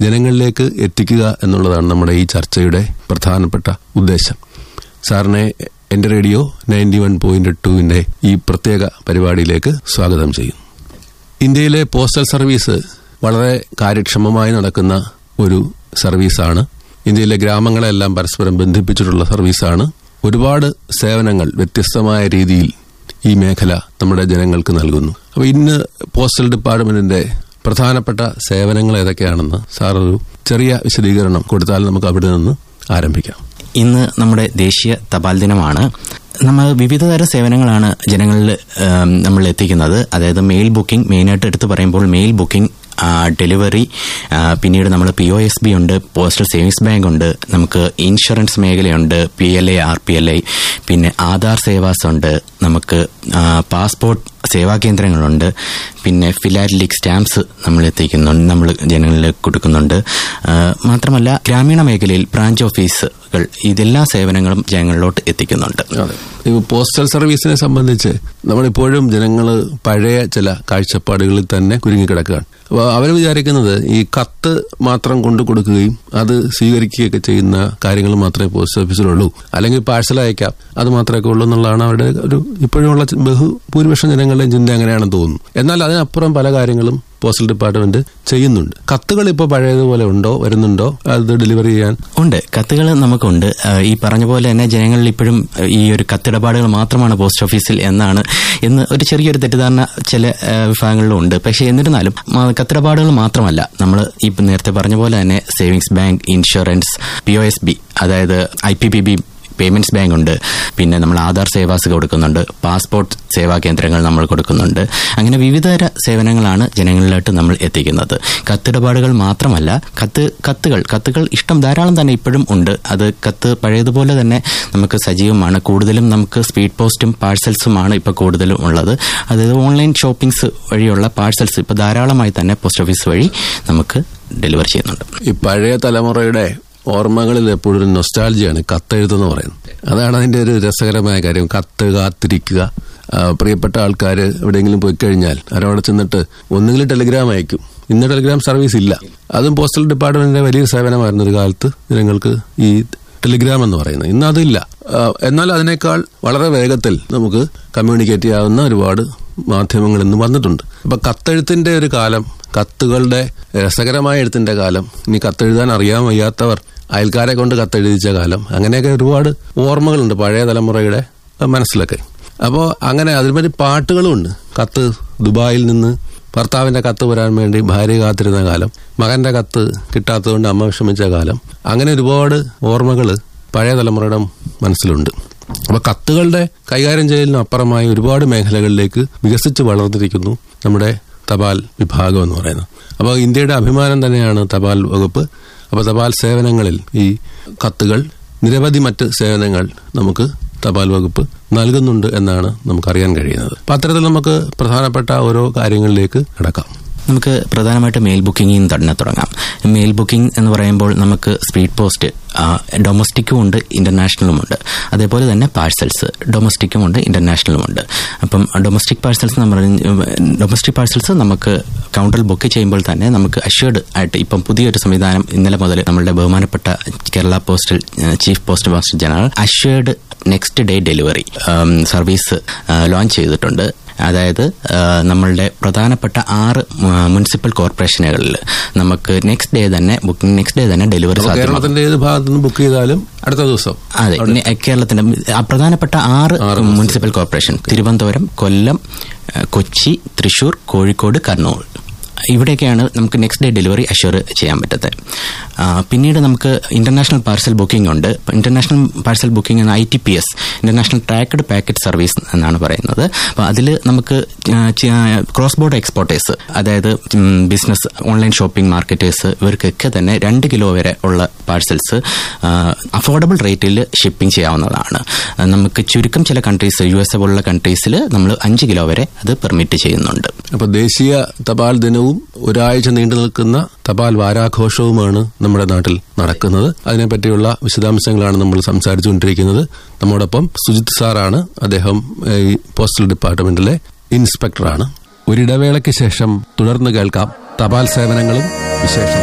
ജനങ്ങളിലേക്ക് എത്തിക്കുക എന്നുള്ളതാണ് നമ്മുടെ ഈ ചർച്ചയുടെ പ്രധാനപ്പെട്ട ഉദ്ദേശം സാറിനെ എന്റെ റേഡിയോ നയൻറ്റി വൺ പോയിന്റ് ടുവിന്റെ ഈ പ്രത്യേക പരിപാടിയിലേക്ക് സ്വാഗതം ചെയ്യും ഇന്ത്യയിലെ പോസ്റ്റൽ സർവീസ് വളരെ കാര്യക്ഷമമായി നടക്കുന്ന ഒരു സർവീസാണ് ഇന്ത്യയിലെ ഗ്രാമങ്ങളെല്ലാം പരസ്പരം ബന്ധിപ്പിച്ചിട്ടുള്ള സർവീസാണ് ഒരുപാട് സേവനങ്ങൾ വ്യത്യസ്തമായ രീതിയിൽ ഈ മേഖല നമ്മുടെ ജനങ്ങൾക്ക് നൽകുന്നു അപ്പോൾ ഇന്ന് പോസ്റ്റൽ ഡിപ്പാർട്ട്മെന്റിന്റെ പ്രധാനപ്പെട്ട സേവനങ്ങൾ ഏതൊക്കെയാണെന്ന് സാർ ഒരു ചെറിയ വിശദീകരണം കൊടുത്താൽ നമുക്ക് അവിടെ നിന്ന് ആരംഭിക്കാം ഇന്ന് നമ്മുടെ ദേശീയ തപാൽ ദിനമാണ് നമ്മൾ വിവിധ തരം സേവനങ്ങളാണ് ജനങ്ങളിൽ ഏം, നമ്മൾ എത്തിക്കുന്നത് അതായത് മെയിൽ ബുക്കിംഗ് മെയിനായിട്ട് എടുത്ത് പറയുമ്പോൾ മെയിൽ ബുക്കിംഗ് ആ, ഡെലിവറി ആ, പിന്നീട് നമ്മൾ പി ഒ എസ് ബി ഉണ്ട് പോസ്റ്റൽ സേവിങ്സ് ബാങ്ക് ഉണ്ട് നമുക്ക് ഇൻഷുറൻസ് മേഖലയുണ്ട് P L I R P L I പിന്നെ ആധാർ സേവാസ് ഉണ്ട് നമുക്ക് ആ, പാസ്പോർട്ട് സേവാ കേന്ദ്രങ്ങളുണ്ട് പിന്നെ ഫിലാറ്റലിക് സ്റ്റാമ്പ്സ് നമ്മൾ എത്തിക്കുന്നുണ്ട് നമ്മൾ ജനങ്ങളിൽ കൊടുക്കുന്നുണ്ട് ആ, മാത്രമല്ല ഗ്രാമീണ മേഖലയിൽ ബ്രാഞ്ച് ഓഫീസുകൾ ഇതെല്ലാ സേവനങ്ങളും ജനങ്ങളിലോട്ട് എത്തിക്കുന്നുണ്ട് അതെ ഈ പോസ്റ്റൽ സർവീസിനെ സംബന്ധിച്ച് നമ്മളിപ്പോഴും ജനങ്ങൾ പഴയ ചില കാഴ്ചപ്പാടുകളിൽ തന്നെ കുരുങ്ങിക്കിടക്കുകയാണ് അപ്പോൾ അവർ വിചാരിക്കുന്നത് ഈ കത്ത് മാത്രം കൊണ്ടു കൊടുക്കുകയും അത് സ്വീകരിക്കുകയൊക്കെ ചെയ്യുന്ന കാര്യങ്ങൾ മാത്രമേ പോസ്റ്റ് ഓഫീസിലുള്ളൂ അല്ലെങ്കിൽ പാഴ്സൽ അയക്കാം അത് മാത്രമേ ഉള്ളൂ എന്നുള്ളതാണ് അവരുടെ ഒരു ഇപ്പോഴുമുള്ള ബഹു ഭൂരിപക്ഷം ജനങ്ങളുടെയും ചിന്ത അങ്ങനെയാണെന്ന് തോന്നുന്നു എന്നാൽ അതിനപ്പുറം പല കാര്യങ്ങളും പോസ്റ്റൽ ഡിപ്പാർട്ട്മെന്റ് ചെയ്യുന്നുണ്ട് കത്തുകൾ ഇപ്പോൾ പഴയതുപോലെ ഉണ്ടോ വരുന്നുണ്ടോ അത് ഡെലിവറി ചെയ്യാൻ ഉണ്ട് കത്തുകൾ നമുക്കുണ്ട് ആ, ഈ പറഞ്ഞ പോലെ തന്നെ ജനങ്ങളിൽ ഇപ്പോഴും ആ, ഈ ഒരു കത്തിടപാടുകൾ മാത്രമാണ് പോസ്റ്റ് ഓഫീസിൽ എന്നാണ് എന്ന് ഒരു ചെറിയൊരു തെറ്റിദ്ധാരണ ചില ആ, വിഭാഗങ്ങളിലും ഉണ്ട് പക്ഷേ എന്നിരുന്നാലും ആ, കത്തിടപാടുകൾ മാത്രമല്ല നമ്മൾ ഈ നേരത്തെ പറഞ്ഞ പോലെ തന്നെ savings bank insurance P O S B അതായത് I P P B payments bank ഉണ്ട് പിന്നെ നമ്മൾ ആധാർ സേവാസ് കൊടുക്കുന്നുണ്ട് പാസ്പോർട്ട് സേവാ കേന്ദ്രങ്ങൾ നമ്മൾ കൊടുക്കുന്നുണ്ട് അങ്ങനെ വിവിധതര സേവനങ്ങളാണ് ജനങ്ങളിലോട്ട് നമ്മൾ എത്തിക്കുന്നത് കത്തിടപാടുകൾ മാത്രമല്ല കത്ത് കത്തുകൾ കത്തുകൾ ഇഷ്ടം ധാരാളം തന്നെ ഇപ്പോഴും ഉണ്ട് അത് കത്ത് പഴയതുപോലെ തന്നെ നമുക്ക് സജീവമാണ് കൂടുതലും നമുക്ക് സ്പീഡ് പോസ്റ്റും പാഴ്സൽസുമാണ് ഇപ്പോൾ കൂടുതലും ഉള്ളത് അതായത് ഓൺലൈൻ ഷോപ്പിംഗ്സ് വഴിയുള്ള പാഴ്സൽസ് ഇപ്പോൾ ധാരാളമായി തന്നെ പോസ്റ്റ് ഓഫീസ് വഴി നമുക്ക് ഡെലിവർ ചെയ്യുന്നുണ്ട് ഈ പഴയ തലമുറയുടെ ഓർമ്മകളിൽ എപ്പോഴും ഒരു നൊസ്റ്റാൾജിയാണ് കത്തെഴുതെന്ന് പറയുന്നത് അതാണ് അതിന്റെ ഒരു രസകരമായ കാര്യം കത്ത് കാത്തിരിക്കുക ആ, പ്രിയപ്പെട്ട ആൾക്കാർ എവിടെയെങ്കിലും പോയി കഴിഞ്ഞാൽ അവരവിടെ ചെന്നിട്ട് ഒന്നുകിൽ ടെലിഗ്രാം അയക്കും ഇന്ന് ടെലിഗ്രാം സർവീസ് ഇല്ല അതും പോസ്റ്റൽ ഡിപ്പാർട്ട്മെന്റിന്റെ വലിയൊരു സേവനമായിരുന്നു ഒരു കാലത്ത് ജനങ്ങൾക്ക് ഈ ടെലിഗ്രാം എന്ന് പറയുന്നത് ഇന്ന് അതില്ല ആ, എന്നാൽ അതിനേക്കാൾ വളരെ വേഗത്തിൽ നമുക്ക് കമ്മ്യൂണിക്കേറ്റ് ചെയ്യാവുന്ന ഒരുപാട് മാധ്യമങ്ങൾ ഇന്ന് വന്നിട്ടുണ്ട് അപ്പൊ കത്തെഴുത്തിന്റെ ഒരു കാലം കത്തുകളുടെ രസകരമായ എഴുത്തിന്റെ കാലം ഇനി കത്തെഴുതാൻ അറിയാൻ വയ്യാത്തവർ അയൽക്കാരെ കൊണ്ട് കത്തെഴുതിച്ച കാലം അങ്ങനെയൊക്കെ ഒരുപാട് ഓർമ്മകളുണ്ട് പഴയ തലമുറയുടെ മനസ്സിലൊക്കെ അപ്പോൾ അങ്ങനെ അതിനുപരി പാട്ടുകളും ഉണ്ട് കത്ത് ദുബായിൽ നിന്ന് ഭർത്താവിന്റെ കത്ത് വരാൻ വേണ്ടി ഭാര്യ കാത്തിരുന്ന കാലം മകന്റെ കത്ത് കിട്ടാത്തതുകൊണ്ട് അമ്മ വിഷമിച്ച കാലം അങ്ങനെ ഒരുപാട് ഓർമ്മകൾ പഴയ തലമുറയുടെ മനസ്സിലുണ്ട് അപ്പൊ കത്തുകളുടെ കൈകാര്യം ചെയ്യലിനും അപ്പുറമായി ഒരുപാട് മേഖലകളിലേക്ക് വികസിച്ച് വളർന്നിരിക്കുന്നു നമ്മുടെ തപാൽ വിഭാഗം എന്ന് പറയുന്നത് അപ്പോൾ ഇന്ത്യയുടെ അഭിമാനം തന്നെയാണ് തപാൽ വകുപ്പ് അപ്പോൾ തപാൽ സേവനങ്ങളിൽ ഈ കത്തുകൾ നിരവധി മറ്റ് സേവനങ്ങൾ നമുക്ക് തപാൽ വകുപ്പ് നൽകുന്നുണ്ട് എന്നാണ് നമുക്കറിയാൻ കഴിയുന്നത് അപ്പം അത്തരത്തിൽ നമുക്ക് പ്രധാനപ്പെട്ട ഓരോ കാര്യങ്ങളിലേക്ക് കിടക്കാം നമുക്ക് പ്രധാനമായിട്ട് മെയിൽ ബുക്കിംഗിൽ നിന്ന് തന്നെ തുടങ്ങാം മെയിൽ ബുക്കിംഗ് എന്ന് പറയുമ്പോൾ നമുക്ക് സ്പീഡ് പോസ്റ്റ് ഡൊമസ്റ്റിക്കും ഉണ്ട് ഇന്റർനാഷണലും ഉണ്ട് അതേപോലെ തന്നെ പാഴ്സൽസ് ഡൊമസ്റ്റിക്കും ഉണ്ട് ഇന്റർനാഷണലും ഉണ്ട് അപ്പം ഡൊമസ്റ്റിക് പാഴ്സൽസ് നമ്മൾ ഡൊമസ്റ്റിക് പാഴ്സൽസ് നമുക്ക് കൗണ്ടറിൽ ബുക്ക് ചെയ്യുമ്പോൾ തന്നെ നമുക്ക് അഷ്വേർഡ് ആയിട്ട് ഇപ്പം പുതിയൊരു സംവിധാനം ഇന്നലെ മുതൽ നമ്മളുടെ ബഹുമാനപ്പെട്ട Kerala postal chief postmaster general assured next day delivery service launch ചെയ്തിട്ടുണ്ട് അതായത് ആ, നമ്മളുടെ പ്രധാനപ്പെട്ട ആറ് മ- മുനിസിപ്പൽ കോർപ്പറേഷനുകളിൽ നമുക്ക് നെക്സ്റ്റ് ഡേ തന്നെ ബുക്കിംഗ് നെക്സ്റ്റ് ഡേ തന്നെ ഡെലിവറി അപ്പോൾ സാധ്യമാകും കേരളത്തിന്റെ ഏത് ഭാഗത്തു നിന്ന് ബുക്ക് ചെയ്താലും അടുത്ത ദിവസം അതെ നെ- കേരളത്തിന്റെ ആ പ്രധാനപ്പെട്ട ആറ് മുനിസിപ്പൽ കോർപ്പറേഷൻ തിരുവനന്തപുരം കൊല്ലം ആ, കൊച്ചി തൃശൂർ കോഴിക്കോട് കണ്ണൂർ ഇവിടെയൊക്കെയാണ് നമുക്ക് നെക്സ്റ്റ് ഡേ ഡെലിവറി അഷ്യൂർ ചെയ്യാൻ പറ്റത്തെ ആ, പിന്നീട് നമുക്ക് ഇന്റർനാഷണൽ പാർസൽ ബുക്കിംഗ് ഉണ്ട് ഇന്റർനാഷണൽ പാർസൽ ബുക്കിംഗ് എന്ന I T P S international tracked packet service എന്നാണ് പറയുന്നത് അപ്പോൾ അതിൽ നമുക്ക് ക്രോസ് ബോർഡർ എക്സ്പോർട്ടേഴ്സ് അതായത് ബിസിനസ് ഓൺലൈൻ ഷോപ്പിംഗ് മാർക്കറ്റേഴ്സ് ഇവർക്കൊക്കെ തന്നെ രണ്ട് കിലോ വരെ ഉള്ള പാഴ്സൽസ് അഫോർഡബിൾ റേറ്റിൽ ഷിപ്പിംഗ് ചെയ്യാവുന്നതാണ് ആ, നമുക്ക് ചുരുക്കം ചില കൺട്രീസ് യു എസ് എ പോലുള്ള കൺട്രീസിൽ നമ്മൾ അഞ്ച് കിലോ വരെ അത് പെർമിറ്റ് ചെയ്യുന്നുണ്ട് അപ്പൊ ദേശീയ തപാൽ ദിനവും ഒരാഴ്ച നീണ്ടു നിൽക്കുന്ന തപാൽ വാരാഘോഷവുമാണ് നമ്മുടെ നാട്ടിൽ നടക്കുന്നത് അതിനെപ്പറ്റിയുള്ള വിശദാംശങ്ങളാണ് നമ്മൾ സംസാരിച്ചുകൊണ്ടിരിക്കുന്നത് നമ്മോടൊപ്പം സുജിത് സാറാണ് അദ്ദേഹം ഏഹ്, ഈ പോസ്റ്റൽ ഡിപ്പാർട്ട്മെന്റിലെ ഇൻസ്പെക്ടറാണ് ഒരിടവേളയ്ക്ക് ശേഷം തുടർന്ന് കേൾക്കാം തപാൽ സേവനങ്ങളും വിശേഷം